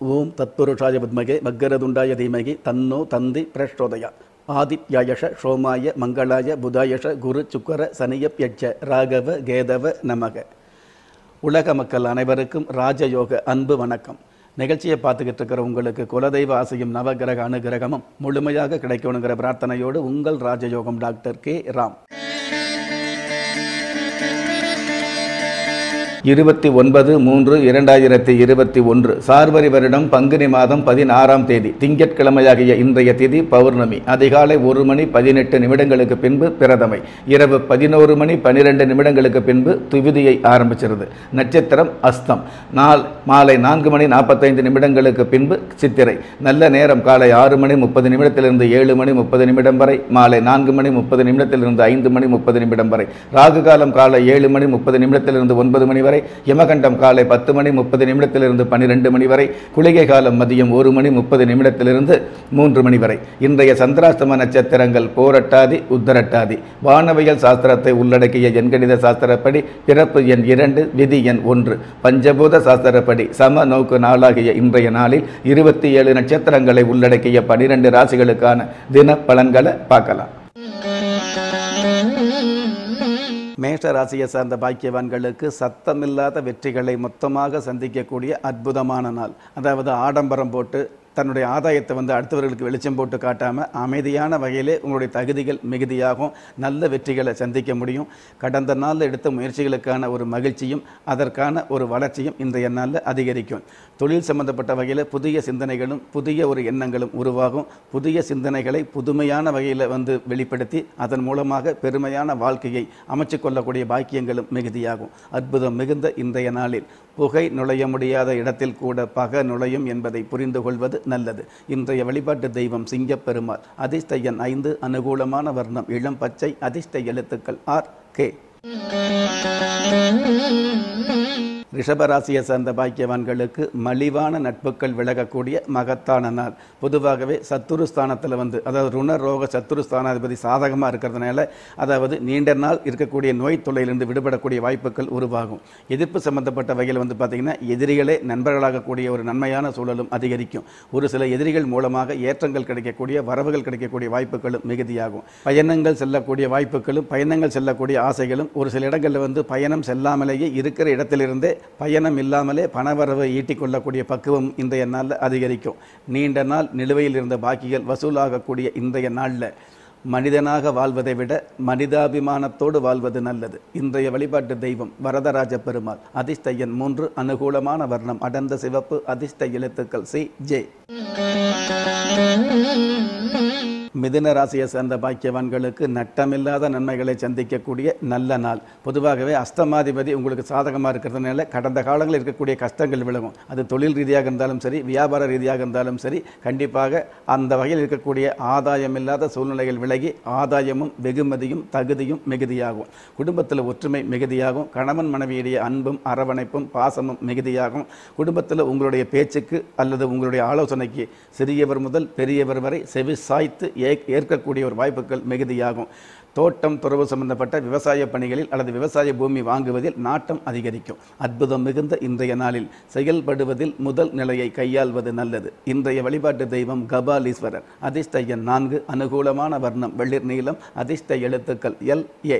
ஓம் தத்புருஷாய வித்மகே மக்கரதுண்டாய தீமகி தன்னோ தந்தி பிரச்சோதயா ஆதித்யாயஷ சோமாய மங்களாய புதாயஷ குரு சுக்கர சனியப்யட்ச ராகவ கேதவ நமக உலக மக்கள் அனைவருக்கும் ராஜயோக அன்பு வணக்கம் நிகழ்ச்சியை பார்த்துக்கிட்டு இருக்கிற உங்களுக்கு குலதெய்வ ஆசையும் நவகிரக அனுகிரகமும் முழுமையாக கிடைக்கணுங்கிற பிரார்த்தனையோடு உங்கள் ராஜயோகம் டாக்டர் கே ராம் இருபத்தி ஒன்பது மூன்று இரண்டாயிரத்தி இருபத்தி ஒன்று சார்வரி வருடம் பங்குனி மாதம் பதினாறாம் தேதி திங்கட்கிழமையாகிய இன்றைய திதி பௌர்ணமி அதிகாலை ஒரு மணி பதினெட்டு நிமிடங்களுக்கு பின்பு பிரதமை இரவு பதினோரு மணி பன்னிரெண்டு நிமிடங்களுக்கு பின்பு துவிதியை ஆரம்பிச்சிருது நட்சத்திரம் அஸ்தம் நாள் மாலை நான்கு மணி நாற்பத்தைந்து நிமிடங்களுக்கு பின்பு சித்திரை நல்ல நேரம் காலை ஆறு மணி முப்பது நிமிடத்திலிருந்து ஏழு மணி முப்பது நிமிடம் வரை மாலை நான்கு மணி முப்பது நிமிடத்திலிருந்து ஐந்து மணி முப்பது நிமிடம் வரை ராகு காலம் காலை ஏழு மணி முப்பது நிமிடத்திலிருந்து ஒன்பது மணி வரை யமகண்டம் காலை பத்து மணி முப்பது நிமிடத்திலிருந்து பன்னிரெண்டு மணி வரை குளிகை காலம் மதியம் ஒரு மணி முப்பது நிமிடத்திலிருந்து மூன்று மணி வரை இன்றைய சந்திராஷ்டம நட்சத்திரங்கள் போரட்டாதி உத்தரட்டாதி வானவியல் சாஸ்திரத்தை உள்ளடக்கிய எண்கணித சாஸ்திரப்படி பிறப்பு எண் இரண்டு விதி எண் ஒன்று பஞ்சபூத சாஸ்திரப்படி சம நோக்கு நாளாகிய இன்றைய நாளில் இருபத்தி ஏழு நட்சத்திரங்களை உள்ளடக்கிய பனிரெண்டு ராசிகளுக்கான தின பலன்களை பார்க்கலாம் மேஷ ராசியை சார்ந்த பாக்கியவான்களுக்கு சத்தமில்லாத வெற்றிகளை மொத்தமாக சந்திக்கக்கூடிய அற்புதமான நாள் அதாவது ஆடம்பரம் போட்டு தன்னுடைய ஆதாயத்தை வந்து அடுத்தவர்களுக்கு வெளிச்சம் போட்டு காட்டாமல் அமைதியான வகையிலே உங்களுடைய தகுதிகள் மிகுதியாகும் நல்ல வெற்றிகளை சந்திக்க முடியும் கடந்த நாளில் எடுத்த முயற்சிகளுக்கான ஒரு மகிழ்ச்சியும் அதற்கான ஒரு வளர்ச்சியும் இன்றைய நாளில் அதிகரிக்கும் தொழில் சம்பந்தப்பட்ட வகையில் புதிய சிந்தனைகளும் புதிய ஒரு எண்ணங்களும் உருவாகும் புதிய சிந்தனைகளை புதுமையான வகையில் வந்து வெளிப்படுத்தி அதன் மூலமாக பெருமையான வாழ்க்கையை அமைச்சு கொள்ளக்கூடிய பாக்கியங்களும் மிகுதியாகும் அற்புதம் மிகுந்த இன்றைய நாளில் புகை நுழைய முடியாத இடத்தில் கூட பக நுழையும் என்பதை புரிந்து கொள்வது நல்லது இன்றைய வழிபாட்டு தெய்வம் சிங்கப்பெருமாள் அதிர்ஷ்ட எண் ஐந்து அனுகூலமான வர்ணம் இளம் பச்சை அதிர்ஷ்ட எழுத்துக்கள் ஆர் கே ரிஷபராசியை சார்ந்த பாக்கியவான்களுக்கு மலிவான நட்புகள் விலகக்கூடிய மகத்தான நாள் பொதுவாகவே சத்துரு ஸ்தானத்தில் வந்து அதாவது ருண ரோக சத்துரு ஸ்தானாதிபதி சாதகமாக இருக்கிறதுனால அதாவது நீண்ட நாள் இருக்கக்கூடிய நோய் தொல்லையிலிருந்து விடுபடக்கூடிய வாய்ப்புகள் உருவாகும் எதிர்ப்பு சம்பந்தப்பட்ட வகையில் வந்து பார்த்திங்கன்னா எதிரிகளே நண்பர்களாகக்கூடிய ஒரு நன்மையான சூழலும் அதிகரிக்கும் ஒரு சில எதிரிகள் மூலமாக ஏற்றங்கள் கிடைக்கக்கூடிய வரவுகள் கிடைக்கக்கூடிய வாய்ப்புகளும் மிகுதியாகும் பயணங்கள் செல்லக்கூடிய வாய்ப்புகளும் பயணங்கள் செல்லக்கூடிய ஆசைகளும் ஒரு சில இடங்களில் வந்து பயணம் செல்லாமலேயே இருக்கிற இடத்திலிருந்தே பயணம் இல்லாமலே பணவரவை ஈட்டிக்கொள்ளக்கூடிய பக்குவம் இன்றைய நாளில் அதிகரிக்கும் நீண்ட நாள் நிலுவையில் இருந்த பாக்கிகள் வசூலாகக்கூடிய இன்றைய நாளில் மனிதனாக வாழ்வதை விட மனிதாபிமானத்தோடு வாழ்வது நல்லது இன்றைய வழிபாட்டு தெய்வம் வரதராஜ பெருமாள் அதிர்ஷ்ட எண் மூன்று அனுகூலமான வர்ணம் அடர்ந்த சிவப்பு அதிர்ஷ்ட எழுத்துக்கள் சி ஜே மிதுன ராசியை சேர்ந்த பாக்கியவான்களுக்கு நட்டமில்லாத நன்மைகளை சந்திக்கக்கூடிய நல்ல நாள் பொதுவாகவே அஸ்தமாதிபதி உங்களுக்கு சாதகமாக இருக்கிறதுனால கடந்த காலங்களில் இருக்கக்கூடிய கஷ்டங்கள் விலகும் அது தொழில் ரீதியாக இருந்தாலும் சரி வியாபார ரீதியாக இருந்தாலும் சரி கண்டிப்பாக அந்த வகையில் இருக்கக்கூடிய ஆதாயம் இல்லாத சூழ்நிலைகள் விலகி ஆதாயமும் வெகுமதியும் தகுதியும் மிகுதியாகும் குடும்பத்தில் ஒற்றுமை மிகுதியாகும் கணவன் மனைவியுடைய அன்பும் அரவணைப்பும் பாசமும் மிகுதியாகும் குடும்பத்தில் உங்களுடைய பேச்சுக்கு அல்லது உங்களுடைய ஆலோசனைக்கு சிறியவர் முதல் பெரியவர் வரை செவி சாய்த்து ஏற்கக்கூடிய ஒரு வாய்ப்புகள் மிகுதியாகும் தோட்டம் துறவு சம்பந்தப்பட்ட விவசாய பணிகளில் அல்லது விவசாய பூமி வாங்குவதில் நாட்டம் அதிகரிக்கும் அற்புதம் மிகுந்த இன்றைய நாளில் செயல்படுவதில் முதல் நிலையை கையாள்வது நல்லது இன்றைய வழிபாட்டு தெய்வம் கபாலீஸ்வரர் அதிர்ஷ்ட எண் நான்கு அனுகூலமான வர்ணம் வெளிர் நீளம் அதிர்ஷ்ட எழுத்துக்கள் எல் ஏ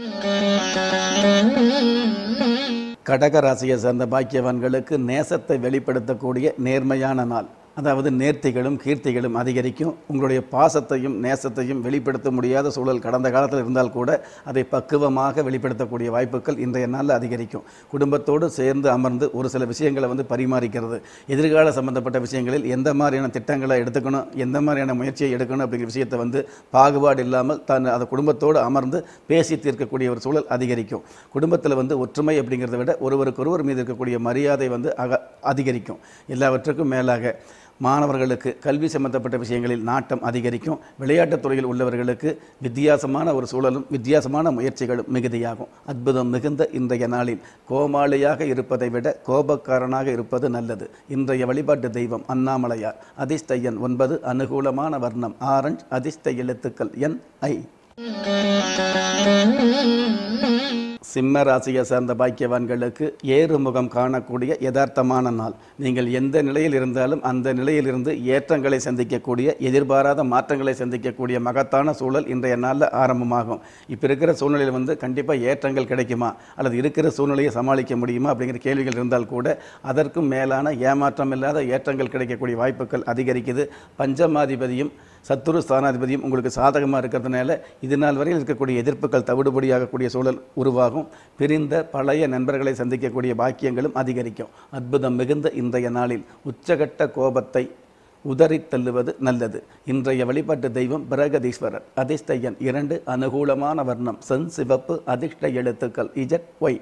கடக ராசியை சேர்ந்த பாக்கியவான்களுக்கு நேசத்தை வெளிப்படுத்தக்கூடிய நேர்மையான நாள் அதாவது நேர்த்திகளும் கீர்த்திகளும் அதிகரிக்கும் உங்களுடைய பாசத்தையும் நேசத்தையும் வெளிப்படுத்த முடியாத சூழல் கடந்த காலத்தில் இருந்தால் கூட அதை பக்குவமாக வெளிப்படுத்தக்கூடிய வாய்ப்புகள் இன்றைய நாளில் அதிகரிக்கும் குடும்பத்தோடு சேர்ந்து அமர்ந்து ஒரு சில விஷயங்களை வந்து பரிமாறிக்கிறது எதிர்கால சம்பந்தப்பட்ட விஷயங்களில் எந்த மாதிரியான திட்டங்களை எடுத்துக்கணும் எந்த மாதிரியான முயற்சியை எடுக்கணும் அப்படிங்கிற விஷயத்தை வந்து பாகுபாடு இல்லாமல் தான் அதை குடும்பத்தோடு அமர்ந்து பேசி தீர்க்கக்கூடிய ஒரு சூழல் அதிகரிக்கும் குடும்பத்தில் வந்து ஒற்றுமை அப்படிங்கிறத விட ஒருவருக்கொருவர் மீது இருக்கக்கூடிய மரியாதை வந்து அக அதிகரிக்கும் எல்லாவற்றுக்கும் மேலாக மாணவர்களுக்கு கல்வி சம்பந்தப்பட்ட விஷயங்களில் நாட்டம் அதிகரிக்கும் விளையாட்டுத் துறையில் உள்ளவர்களுக்கு வித்தியாசமான ஒரு சூழலும் வித்தியாசமான முயற்சிகளும் மிகுதியாகும் அற்புதம் மிகுந்த இன்றைய நாளில் கோமாளியாக இருப்பதை விட கோபக்காரனாக இருப்பது நல்லது இன்றைய வழிபாட்டு தெய்வம் அண்ணாமலையார் அதிர்ஷ்ட எண் ஒன்பது அனுகூலமான வர்ணம் ஆரஞ்ச் அதிர்ஷ்ட எழுத்துக்கள் என் ஐ சிம்ம ராசியை சார்ந்த பாக்கியவான்களுக்கு ஏறுமுகம் காணக்கூடிய யதார்த்தமான நாள் நீங்கள் எந்த நிலையில் இருந்தாலும் அந்த நிலையிலிருந்து ஏற்றங்களை சந்திக்கக்கூடிய எதிர்பாராத மாற்றங்களை சந்திக்கக்கூடிய மகத்தான சூழல் இன்றைய நாளில் ஆரம்பமாகும் இப்போ இருக்கிற சூழ்நிலையில் வந்து கண்டிப்பாக ஏற்றங்கள் கிடைக்குமா அல்லது இருக்கிற சூழ்நிலையை சமாளிக்க முடியுமா அப்படிங்கிற கேள்விகள் இருந்தால் கூட அதற்கும் மேலான ஏமாற்றம் இல்லாத ஏற்றங்கள் கிடைக்கக்கூடிய வாய்ப்புகள் அதிகரிக்குது பஞ்சமாதிபதியும் சத்துரு ஸ்தானாதிபதியும் உங்களுக்கு சாதகமாக இருக்கிறதுனால இது நாள் வரையில் இருக்கக்கூடிய எதிர்ப்புகள் தவிடுபடியாகக்கூடிய சூழல் உருவாகும் பிரிந்த பழைய நண்பர்களை சந்திக்கக்கூடிய பாக்கியங்களும் அதிகரிக்கும் அற்புதம் மிகுந்த இன்றைய நாளில் உச்சகட்ட கோபத்தை உதறித் தள்ளுவது நல்லது இன்றைய வழிபாட்டு தெய்வம் பிரகதீஸ்வரர் அதிர்ஷ்ட எண் இரண்டு அனுகூலமான வர்ணம் சென் சிவப்பு அதிர்ஷ்ட எழுத்துக்கள் இஜட் ஒய்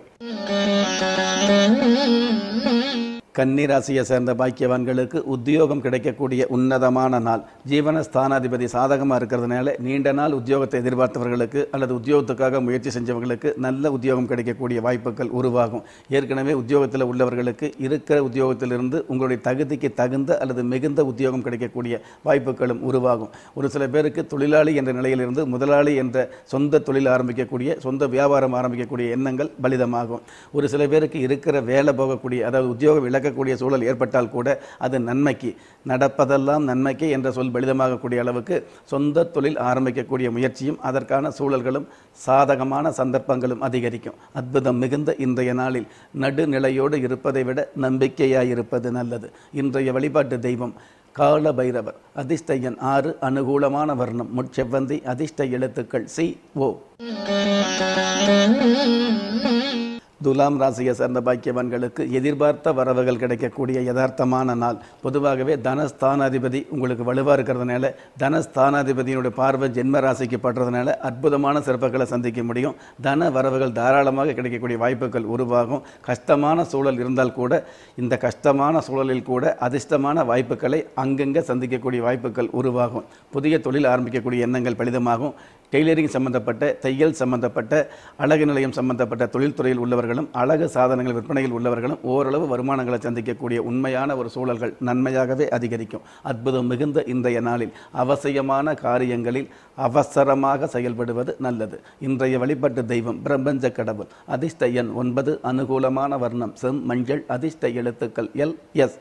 கன்னிராசியை சேர்ந்த பாக்கியவான்களுக்கு உத்தியோகம் கிடைக்கக்கூடிய உன்னதமான நாள் ஜீவன ஸ்தானாதிபதி சாதகமாக இருக்கிறதுனால நீண்ட நாள் உத்தியோகத்தை எதிர்பார்த்தவர்களுக்கு அல்லது உத்தியோகத்துக்காக முயற்சி செஞ்சவர்களுக்கு நல்ல உத்தியோகம் கிடைக்கக்கூடிய வாய்ப்புகள் உருவாகும் ஏற்கனவே உத்தியோகத்தில் உள்ளவர்களுக்கு இருக்கிற உத்தியோகத்திலிருந்து உங்களுடைய தகுதிக்கு தகுந்த அல்லது மிகுந்த உத்தியோகம் கிடைக்கக்கூடிய வாய்ப்புகளும் உருவாகும் ஒரு சில பேருக்கு தொழிலாளி என்ற நிலையிலிருந்து முதலாளி என்ற சொந்த தொழில் ஆரம்பிக்கக்கூடிய சொந்த வியாபாரம் ஆரம்பிக்கக்கூடிய எண்ணங்கள் பலிதமாகும் ஒரு சில பேருக்கு இருக்கிற வேலை போகக்கூடிய அதாவது உத்தியோகம் இழக்கக்கூடிய சூழல் ஏற்பட்டால் கூட அது நன்மைக்கு நடப்பதெல்லாம் நன்மைக்கு என்ற சொல் பலிதமாகக்கூடிய அளவுக்கு சொந்த தொழில் ஆரம்பிக்கக்கூடிய முயற்சியும் அதற்கான சூழல்களும் சாதகமான சந்தர்ப்பங்களும் அதிகரிக்கும் அற்புதம் மிகுந்த இன்றைய நாளில் நடுநிலையோடு இருப்பதை விட நம்பிக்கையாயிருப்பது நல்லது இன்றைய வழிபாட்டு தெய்வம் கால பைரவர் அதிர்ஷ்ட எண் ஆறு அனுகூலமான வர்ணம் முட்செவ்வந்தி அதிர்ஷ்ட எழுத்துக்கள் சி ஓ துலாம் ராசியை சேர்ந்த பாக்கியவான்களுக்கு எதிர்பார்த்த வரவுகள் கிடைக்கக்கூடிய யதார்த்தமான நாள் பொதுவாகவே தனஸ்தானாதிபதி உங்களுக்கு வலுவாக இருக்கிறதுனால தனஸ்தானாதிபதியினுடைய பார்வை ஜென்ம ராசிக்கு படுறதுனால அற்புதமான சிறப்புகளை சந்திக்க முடியும் தன வரவுகள் தாராளமாக கிடைக்கக்கூடிய வாய்ப்புகள் உருவாகும் கஷ்டமான சூழல் இருந்தால் கூட இந்த கஷ்டமான சூழலில் கூட அதிர்ஷ்டமான வாய்ப்புகளை அங்கங்கே சந்திக்கக்கூடிய வாய்ப்புகள் உருவாகும் புதிய தொழில் ஆரம்பிக்கக்கூடிய எண்ணங்கள் பலிதமாகும் டெய்லரிங் சம்பந்தப்பட்ட தையல் சம்பந்தப்பட்ட அழகு நிலையம் சம்பந்தப்பட்ட தொழில்துறையில் உள்ளவர்களும் அழகு சாதனங்கள் விற்பனையில் உள்ளவர்களும் ஓரளவு வருமானங்களை சந்திக்கக்கூடிய உண்மையான ஒரு சூழல்கள் நன்மையாகவே அதிகரிக்கும் அற்புதம் மிகுந்த இன்றைய நாளில் அவசியமான காரியங்களில் அவசரமாக செயல்படுவது நல்லது இன்றைய வழிபாட்டு தெய்வம் பிரபஞ்ச கடவுள் அதிர்ஷ்ட எண் ஒன்பது அனுகூலமான வர்ணம் செம் மஞ்சள் அதிர்ஷ்ட எழுத்துக்கள் எல் எஸ்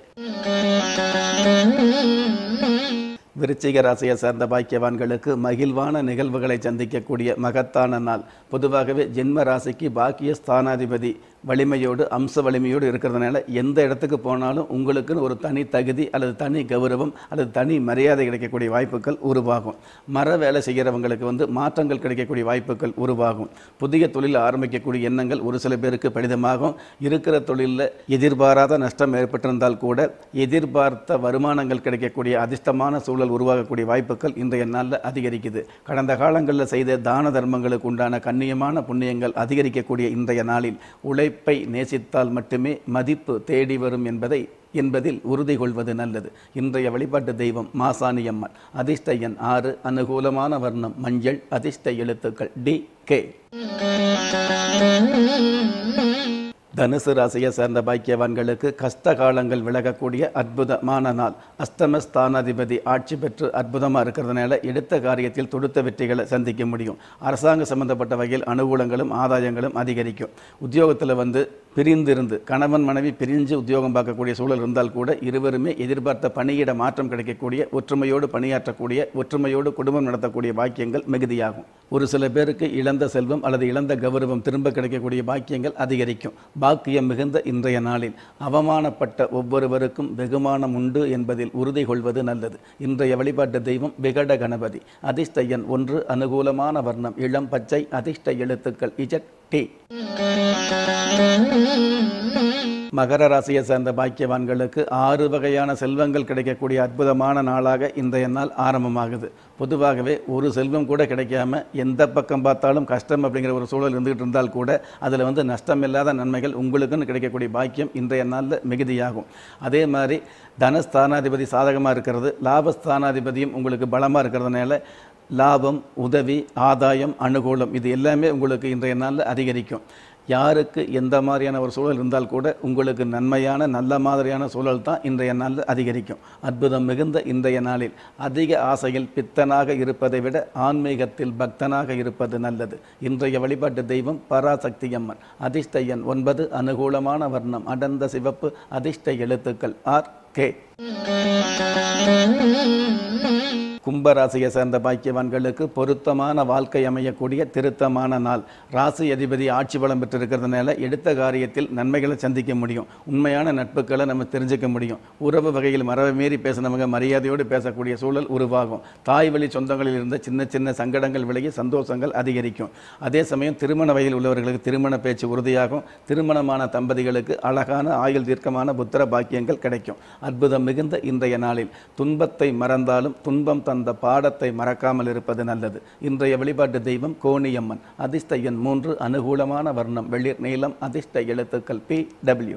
விருச்சிக ராசியை சேர்ந்த பாக்கியவான்களுக்கு மகிழ்வான நிகழ்வுகளை சந்திக்கக்கூடிய மகத்தான நாள் பொதுவாகவே ஜென்ம ராசிக்கு பாக்கிய ஸ்தானாதிபதி வலிமையோடு அம்ச வலிமையோடு இருக்கிறதுனால எந்த இடத்துக்கு போனாலும் உங்களுக்குன்னு ஒரு தனி தகுதி அல்லது தனி கௌரவம் அல்லது தனி மரியாதை கிடைக்கக்கூடிய வாய்ப்புகள் உருவாகும் மர வேலை செய்கிறவங்களுக்கு வந்து மாற்றங்கள் கிடைக்கக்கூடிய வாய்ப்புகள் உருவாகும் புதிய தொழில் ஆரம்பிக்கக்கூடிய எண்ணங்கள் ஒரு சில பேருக்கு பலிதமாகும் இருக்கிற தொழிலில் எதிர்பாராத நஷ்டம் ஏற்பட்டிருந்தால் கூட எதிர்பார்த்த வருமானங்கள் கிடைக்கக்கூடிய அதிர்ஷ்டமான சூழல் உருவாகக்கூடிய வாய்ப்புகள் இன்றைய நாளில் அதிகரிக்குது கடந்த காலங்களில் செய்த தான தர்மங்களுக்கு உண்டான கண்ணியமான புண்ணியங்கள் அதிகரிக்கக்கூடிய இன்றைய நாளில் உழைப்பை நேசித்தால் மட்டுமே மதிப்பு தேடி வரும் என்பதை என்பதில் உறுதி கொள்வது நல்லது இன்றைய வழிபாட்டு தெய்வம் மாசாணியம்மன் அதிர்ஷ்ட எண் ஆறு அனுகூலமான வர்ணம் மஞ்சள் அதிர்ஷ்ட எழுத்துக்கள் டி கே தனுசு ராசியை சேர்ந்த பாக்கியவான்களுக்கு கஷ்ட காலங்கள் விலகக்கூடிய அற்புதமான நாள் அஷ்டம ஸ்தானாதிபதி ஆட்சி பெற்று அற்புதமாக இருக்கிறதுனால எடுத்த காரியத்தில் தொடுத்த வெற்றிகளை சந்திக்க முடியும் அரசாங்க சம்பந்தப்பட்ட வகையில் அனுகூலங்களும் ஆதாயங்களும் அதிகரிக்கும் உத்தியோகத்தில் வந்து பிரிந்திருந்து கணவன் மனைவி பிரிஞ்சு உத்தியோகம் பார்க்கக்கூடிய சூழல் இருந்தால் கூட இருவருமே எதிர்பார்த்த பணியிட மாற்றம் கிடைக்கக்கூடிய ஒற்றுமையோடு பணியாற்றக்கூடிய ஒற்றுமையோடு குடும்பம் நடத்தக்கூடிய பாக்கியங்கள் மிகுதியாகும் ஒரு சில பேருக்கு இழந்த செல்வம் அல்லது இழந்த கௌரவம் திரும்ப கிடைக்கக்கூடிய பாக்கியங்கள் அதிகரிக்கும் பாக்கியம் மிகுந்த இன்றைய நாளில் அவமானப்பட்ட ஒவ்வொருவருக்கும் வெகுமானம் உண்டு என்பதில் உறுதி கொள்வது நல்லது இன்றைய வழிபாட்டு தெய்வம் விகட கணபதி அதிர்ஷ்ட எண் ஒன்று அனுகூலமான வர்ணம் இளம் பச்சை அதிர்ஷ்ட எழுத்துக்கள் இஜட் டி மகர ராசியை சேர்ந்த பாக்கியவான்களுக்கு ஆறு வகையான செல்வங்கள் கிடைக்கக்கூடிய அற்புதமான நாளாக இன்றைய நாள் ஆரம்பமாகுது பொதுவாகவே ஒரு செல்வம் கூட கிடைக்காம எந்த பக்கம் பார்த்தாலும் கஷ்டம் அப்படிங்கிற ஒரு சூழல் இருந்துகிட்டு இருந்தால் கூட அதில் வந்து நஷ்டம் இல்லாத நன்மைகள் உங்களுக்குன்னு கிடைக்கக்கூடிய பாக்கியம் இன்றைய நாளில் மிகுதியாகும் அதே மாதிரி தனஸ்தானாதிபதி சாதகமாக இருக்கிறது லாபஸ்தானாதிபதியும் உங்களுக்கு பலமாக இருக்கிறதுனால லாபம் உதவி ஆதாயம் அனுகூலம் இது எல்லாமே உங்களுக்கு இன்றைய நாளில் அதிகரிக்கும் யாருக்கு எந்த மாதிரியான ஒரு சூழல் இருந்தால் கூட உங்களுக்கு நன்மையான நல்ல மாதிரியான சூழல் தான் இன்றைய நாளில் அதிகரிக்கும் அற்புதம் மிகுந்த இன்றைய நாளில் அதிக ஆசையில் பித்தனாக இருப்பதை விட ஆன்மீகத்தில் பக்தனாக இருப்பது நல்லது இன்றைய வழிபாட்டு தெய்வம் பராசக்தி அம்மன் அதிர்ஷ்ட எண் ஒன்பது அனுகூலமான வர்ணம் அடர்ந்த சிவப்பு அதிர்ஷ்ட எழுத்துக்கள் ஆர் கே கும்பராசியை சேர்ந்த பாக்கியவான்களுக்கு பொருத்தமான வாழ்க்கை அமையக்கூடிய திருத்தமான நாள் ராசி அதிபதி ஆட்சி பலம் பெற்றிருக்கிறதுனால எடுத்த காரியத்தில் நன்மைகளை சந்திக்க முடியும் உண்மையான நட்புகளை நம்ம தெரிஞ்சுக்க முடியும் உறவு வகையில் மரபை மீறி பேசினவங்க மரியாதையோடு பேசக்கூடிய சூழல் உருவாகும் தாய் வழி சொந்தங்களில் இருந்த சின்ன சின்ன சங்கடங்கள் விலகி சந்தோஷங்கள் அதிகரிக்கும் அதே சமயம் திருமண வயதில் உள்ளவர்களுக்கு திருமண பேச்சு உறுதியாகும் திருமணமான தம்பதிகளுக்கு அழகான ஆயுள் தீர்க்கமான புத்திர பாக்கியங்கள் கிடைக்கும் அற்புதம் மிகுந்த இன்றைய நாளில் துன்பத்தை மறந்தாலும் துன்பம் தந்த பாடத்தை மறக்காமல் இருப்பது நல்லது இன்றைய வழிபாட்டு தெய்வம் கோணியம்மன் அதிர்ஷ்ட எண் மூன்று அனுகூலமான வர்ணம் வெளிர் நீளம் அதிர்ஷ்ட எழுத்துக்கள் பி டபிள்யூ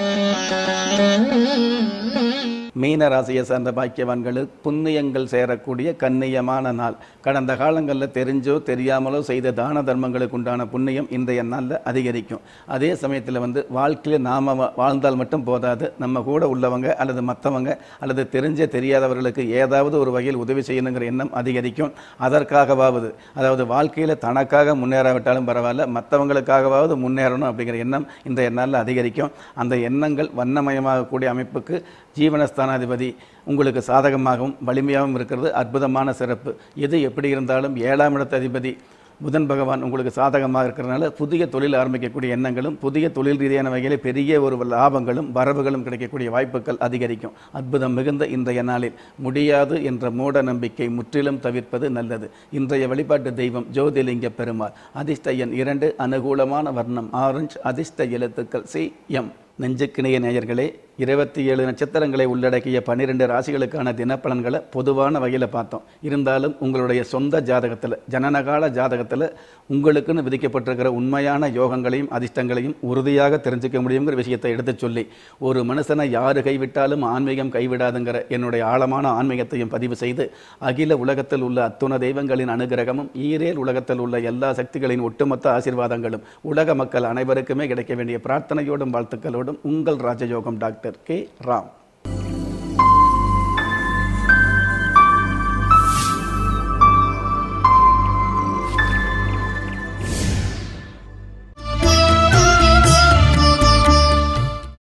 மீன ராசியை சார்ந்த பாக்கியவான்களுக்கு புண்ணியங்கள் சேரக்கூடிய கண்ணியமான நாள் கடந்த காலங்களில் தெரிஞ்சோ தெரியாமலோ செய்த தான தர்மங்களுக்கு உண்டான புண்ணியம் இன்றைய நாளில் அதிகரிக்கும் அதே சமயத்தில் வந்து வாழ்க்கையில் நாம் வாழ்ந்தால் மட்டும் போதாது நம்ம கூட உள்ளவங்க அல்லது மற்றவங்க அல்லது தெரிஞ்ச தெரியாதவர்களுக்கு ஏதாவது ஒரு வகையில் உதவி செய்யணுங்கிற எண்ணம் அதிகரிக்கும் அதற்காகவாவது அதாவது வாழ்க்கையில் தனக்காக முன்னேறாவிட்டாலும் பரவாயில்ல மற்றவங்களுக்காகவாவது முன்னேறணும் அப்படிங்கிற எண்ணம் இன்றைய நாளில் அதிகரிக்கும் அந்த எண்ணங்கள் வண்ணமயமாகக்கூடிய அமைப்புக்கு ஜீவனஸ்தானாதிபதி உங்களுக்கு சாதகமாகவும் வலிமையாகவும் இருக்கிறது அற்புதமான சிறப்பு எது எப்படி இருந்தாலும் ஏழாம் இடத்து அதிபதி புதன் பகவான் உங்களுக்கு சாதகமாக இருக்கிறதுனால புதிய தொழில் ஆரம்பிக்கக்கூடிய எண்ணங்களும் புதிய தொழில் ரீதியான வகையில் பெரிய ஒரு லாபங்களும் வரவுகளும் கிடைக்கக்கூடிய வாய்ப்புகள் அதிகரிக்கும் அற்புதம் மிகுந்த இன்றைய நாளில் முடியாது என்ற மூட நம்பிக்கை முற்றிலும் தவிர்ப்பது நல்லது இன்றைய வழிபாட்டு தெய்வம் ஜோதிலிங்க பெருமாள் அதிர்ஷ்ட எண் இரண்டு அனுகூலமான வர்ணம் ஆரஞ்சு அதிர்ஷ்ட எழுத்துக்கள் சி எம் நெஞ்சுக்கிணைய நேயர்களே இருபத்தி ஏழு நட்சத்திரங்களை உள்ளடக்கிய பன்னிரெண்டு ராசிகளுக்கான தினப்பலன்களை பொதுவான வகையில் பார்த்தோம் இருந்தாலும் உங்களுடைய சொந்த ஜாதகத்தில் ஜனனகால ஜாதகத்தில் உங்களுக்குன்னு விதிக்கப்பட்டிருக்கிற உண்மையான யோகங்களையும் அதிர்ஷ்டங்களையும் உறுதியாக தெரிஞ்சுக்க முடியுங்கிற விஷயத்தை எடுத்துச் சொல்லி ஒரு மனுஷனை யாரு கைவிட்டாலும் ஆன்மீகம் கைவிடாதுங்கிற என்னுடைய ஆழமான ஆன்மீகத்தையும் பதிவு செய்து அகில உலகத்தில் உள்ள அத்துண தெய்வங்களின் அனுகிரகமும் ஈரேல் உலகத்தில் உள்ள எல்லா சக்திகளின் ஒட்டுமொத்த ஆசீர்வாதங்களும் உலக மக்கள் அனைவருக்குமே கிடைக்க வேண்டிய பிரார்த்தனையோடும் வாழ்த்துக்களோடும் உங்கள் ராஜயோகம் டாக்டர் கே ராம்